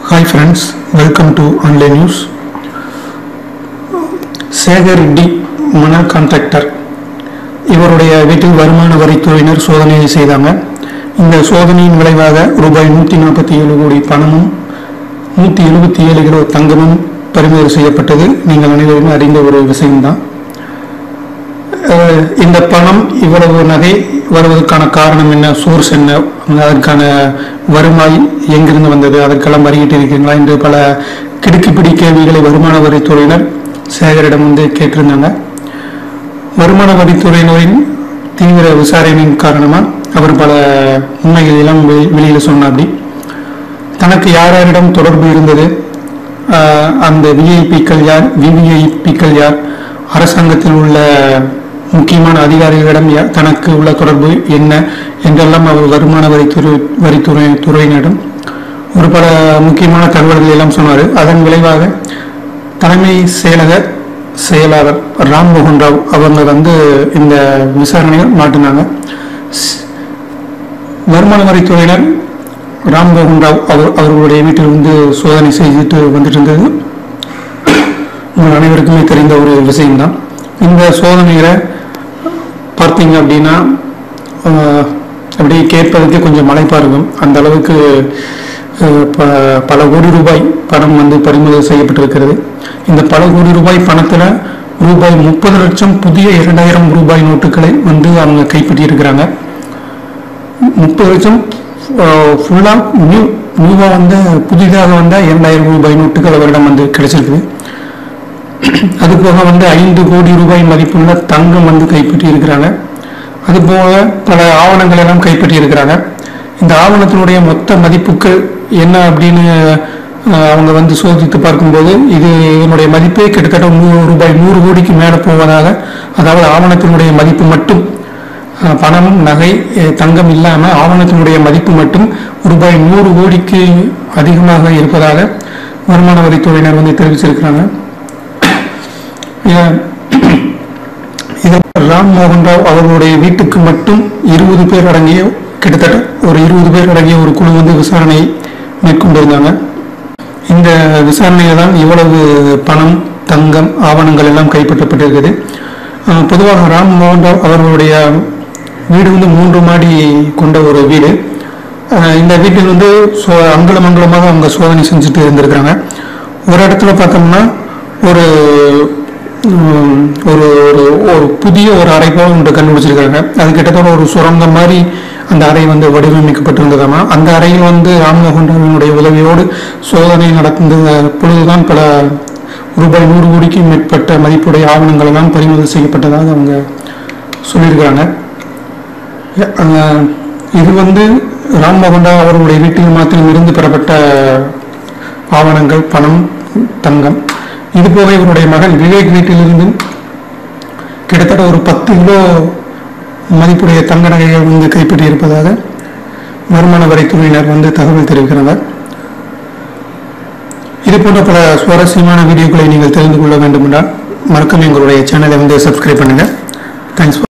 hi friends welcome to online news Sekhar Reddy மணல் contractor இவருடைய வீட்டில் வருமான வரித்துறையினர் சோதனையை செய்தாங்க இந்த சோதனையின் விளைவாக ரூபாய் நூற்றி நாற்பத்தி ஏழு கோடி பணமும் நூற்றி எழுபத்தி ஏழு கிலோ தங்கமும் பறிமுதல் செய்யப்பட்டது நீங்கள் அனைவரும் அறிந்த ஒரு விஷயம்தான் அஹ் இந்த பணம் இவ்வளவு நகை வருவதற்கான காரணம் என்ன சோர்ஸ் என்ன அதற்கான வருவாய் எங்கிருந்து வந்தது அதற்கெல்லாம் வரிகிட்டு இருக்கீங்களா என்று பல கிடுக்கிப்பிடி கேள்விகளை வருமான வரித்துறையினர் சேகரிடம் வந்து கேட்டிருந்தாங்க வருமான வரித்துறையினரின் தீவிர விசாரணையின் காரணமாக அவர் பல உண்மைகள் எல்லாம் வெளி- வெளியில சொன்னாப்படி தனக்கு யார் யாரிடம் தொடர்பு இருந்தது ஆஹ் அந்த விஐபிக்கள் யார் விவிஐபிக்கள் யார் அரசாங்கத்தில் உள்ள முக்கியமான அதிகாரிகளிடம் யா- தனக்கு உள்ள தொடர்பு என்ன என்றெல்லாம் அவர் வருமான வரித்துறை வரித்துறை துறையினரிடம் ஒரு பல முக்கியமான தகவல்கள் எல்லாம் சொன்னார் அதன் விளைவாக தலைமை செயலக செயலாளர் ராம் மோகன் ராவ் அவங்க வந்து இந்த விசாரணையை மாட்டினாங்க வருமான வரித்துறையினர் ராம் மோகன் ராவ் அவர் அவர்களுடைய வீட்டில் வந்து சோதனை செய்துட்டு வந்துட்டு இருந்தது உங்கள் அனைவருக்குமே தெரிந்த ஒரு விஷயம்தான் இந்த சோதனையில் பார்த்தீங்க அப்படின்னா ஆஹ், அப்படியே கேட்பதற்கு கொஞ்சம் மலைப்பா இருக்கும் அந்த அளவுக்கு ஆஹ், ப- பல கோடி ரூபாய் பணம் வந்து பறிமுதல் செய்யப்பட்டிருக்கிறது இந்த பல கோடி ரூபாய் பணத்தில் ரூபாய் முப்பது லட்சம் புதிய இரண்டாயிரம் ரூபாய் நோட்டுகளை வந்து அவங்க கைப்பற்றி இருக்கிறாங்க முப்பது லட்சம் ஃபுல்லாக நியூ நியூவாக வந்து புதிதாக வந்த இரண்டாயிரம் ரூபாய் நோட்டுகள் அவரிடம் வந்து கிடைச்சிருக்குது அது போக வந்து ஐந்து கோடி ரூபாய் மதிப்புள்ள தங்கம் வந்து கைப்பற்றி இருக்கிறாங்க அது போக பல ஆவணங்கள் எல்லாம் கைப்பற்றி இருக்கிறாங்க இந்த ஆவணத்தினுடைய மொத்த மதிப்புகள் என்ன அப்படின்னு அஹ், அவங்க வந்து சோதித்து பார்க்கும்போது இது இதனுடைய மதிப்பே கிட்டத்தட்ட நூறு ரூபாய் நூறு கோடிக்கு மேலே போவதாக அதாவது ஆவணத்தினுடைய மதிப்பு மட்டும் அஹ், பணம் நகை அஹ், தங்கம் இல்லாமல் ஆவணத்தினுடைய மதிப்பு மட்டும் ரூபாய் நூறு கோடிக்கு அதிகமாக இருப்பதாக வருமான வரித்துறையினர் வந்து தெரிவிச்சிருக்கிறாங்க ஏன், இது ராம் மோகன் ராவ் அவர்களுடைய வீட்டுக்கு மட்டும் இருபது பேர் அடங்கிய கிட்டத்தட்ட ஒரு இருபது பேர் அடங்கிய ஒரு குழு வந்து விசாரணை மேற்கொண்டிருந்தாங்க இந்த விசாரணையில் தான் இவ்வளவு பணம் தங்கம் ஆவணங்கள் எல்லாம் கைப்பற்றப்பட்டிருக்குது அஹ், பொதுவாக ராம் மோகன் ராவ் அவர்களுடைய வீடு வந்து மூன்று மாடி கொண்ட ஒரு வீடு அஹ், இந்த வீட்டில் வந்து சோ அங்குலம் அங்குலமாக அவங்க சோதனை செஞ்சுட்டு இருந்திருக்கிறாங்க ஒரு இடத்துல பார்த்தோம்னா ஒரு உம், ஒரு ஒரு ஒரு புதிய ஒரு அறை போல ஒன்று கண்டுபிடிச்சிருக்காங்க அது கிட்டத்தட்ட ஒரு சுரங்கம் மாதிரி அந்த அறை வந்து வடிவமைக்கப்பட்டிருந்ததாமா அந்த அறையில் வந்து ராம்மோகன் ராவினுடைய உதவியோடு சோதனை நடந்த பொழுதுதான் பல ரூபாய் நூறு கோடிக்கு மேற்பட்ட மதிப்புடைய ஆவணங்கள் எல்லாம் பறிமுதல் செய்யப்பட்டதாக அவங்க சொல்லியிருக்கிறாங்க அஹ், இது வந்து ராம்மோகன் ராவ் அவர்களுடைய வீட்டில் மாத்திரம் இருந்து பெறப்பட்ட ஆவணங்கள் பணம் தங்கம் இது போக இவருடைய மகன் விவேக் வீட்டிலிருந்து கிட்டத்தட்ட ஒரு பத்து கிலோ மதிப்புடைய தங்க நகைகள் வந்து கைப்பற்றி இருப்பதாக வருமான வரித்துறையினர் வந்து தகவல் தெரிவிக்கிறாங்க இது போன்ற பல சுவாரஸ்யமான வீடியோக்களை நீங்கள் தெரிந்து கொள்ள வேண்டும் என்றால் மறக்காம எங்களுடைய சேனலை வந்து சப்ஸ்கிரைப் பண்ணுங்க தேங்க்ஸ்